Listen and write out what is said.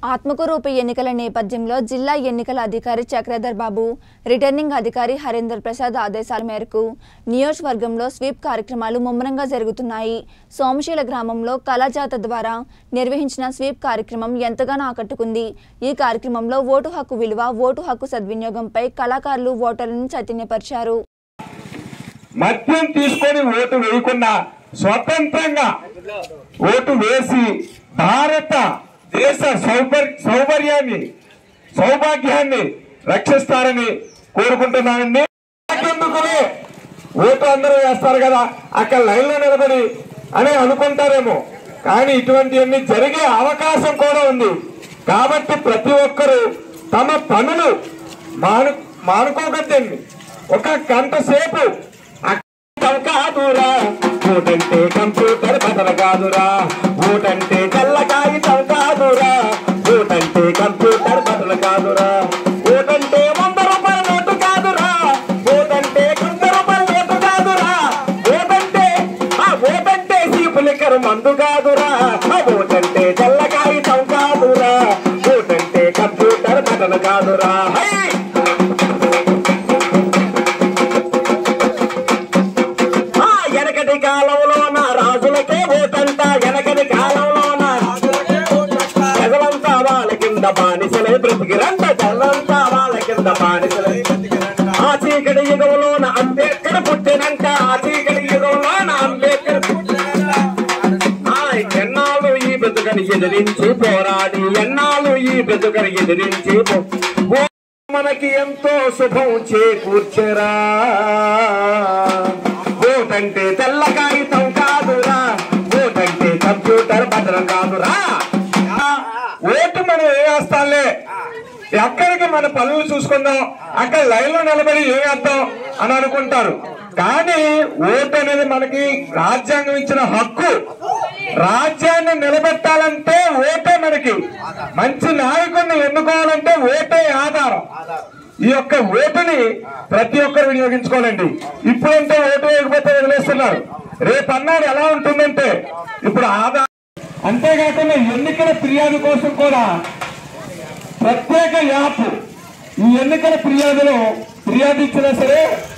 ఆత్మకూరు ఉప ఎన్నికల నేపథ్యంలో జిల్లా ఎన్నికల అధికారి చక్రధర్ బాబు రిటర్నింగ్ అధికారి హరేందర్ ప్రసాద్ ఆదేశాల మేరకు నియోజకవర్గంలో స్వీప్ కార్యక్రమాలు ముమ్మరంగా జరుగుతున్నాయి సోమశీల గ్రామంలో కళాజాత ద్వారా నిర్వహించిన స్వీప్ కార్యక్రమం ఎంతగానో ఆకట్టుకుంది ఈ కార్యక్రమంలో ఓటు హక్కు విలువ ఓటు హక్కు సద్వినియోగంపై కళాకారులు ఓటర్లను చైతన్యపరిచారు మద్యం తీసుకొని ఓటు వేయకుండా స్వతంత్రంగా ఓటు వేసి భారత దేశ సౌకర్ సౌకర్యాన్ని సౌభాగ్యాన్ని రక్షిస్తారని కోరుకుంటున్నానండి ఎందుకుని ఓటు అందరూ వేస్తారు కదా అక్కడ లైన్లో నిలబడి అని అనుకుంటారేమో కానీ ఇటువంటివన్నీ జరిగే అవకాశం కూడా ఉంది కాబట్టి ప్రతి ఒక్కరూ తమ పనులు మాను మానుకోకద్దండి ఒక గంట సేపు అక్కడ కాదురా ఓటంటే కంప్యూటర్ బదలు కాదురా ఓటంటే తెల్ల కాగితం కాదురా ఓటంటే కంప్యూటర్ బదలు కాదురా ఓటంటే వంద రూపాయల నోటు కాదురా ఓటంటే వంద రూపాయల నోటు కాదురా ఓటంటే ఆ ఓటంటే సీపులికరు మందు కాదురా ఆ ఓటంటే తెల్ల కాగితం కాదురా ఓటంటే కంప్యూటర్ బదలు కాదురా హై! ఆ వెనకటి కాలంలో నా రాజులకే ఓటంట వెనకటి కాలంలో నా ప్రజలంతా వాళ్ళ కింద బానిసలే బ్రతికిరంట జనంతా వాళ్ళ కింద బానిసలే ఆ చీకటి యుగంలోన అంబేద్కర్ పుట్టినంట ఆ చీకటి యుగంలోన అంబేద్కర్ పుట్టినంట ఆ ఎన్నాళ్ళు ఈ బ్రతుకని ఎదిరించి పోరాడి ఎన్నాళ్ళు ఈ బ్రతుకని ఎదిరించి పో- ఓ మనకి ఎంతో శుభం చేకూర్చరా ఓటంటే తెల్ల కాగితం కాదురా ఓటంటే కంప్యూటర్ భద్రం కాదురా ఓటు మనం ఏ వేస్తాలే ఎక్కడికి మన పనులు చూసుకుందాం అక్కడ లైన్ లో నిలబడి ఏ వేద్దాం అని అనుకుంటారు కానీ ఓటు అనేది మనకి రాజ్యాంగం ఇచ్చిన హక్కు రాజ్యాన్ని నిలబెట్టాలంటే ఓటే మనకి మంచి నాయకుడిని ఎన్నుకోవాలంటే ఓటే ఆధారం ఈ యొక్క ఓటుని ప్రతి ఒక్కరు వినియోగించుకోవాలండి ఇప్పుడంటే ఓటు వేయకపోతే వదిలేస్తున్నారు రేపు అన్నాడు ఎలా ఉంటుందంటే ఇప్పుడు ఆధారం అంతేకాకుండా ఎన్నికల ఫిర్యాదు కోసం కూడా ప్రత్యేక యాప్ ఈ ఎన్నికల ఫిర్యాదులో ఫిర్యాదు ఇచ్చినా సరే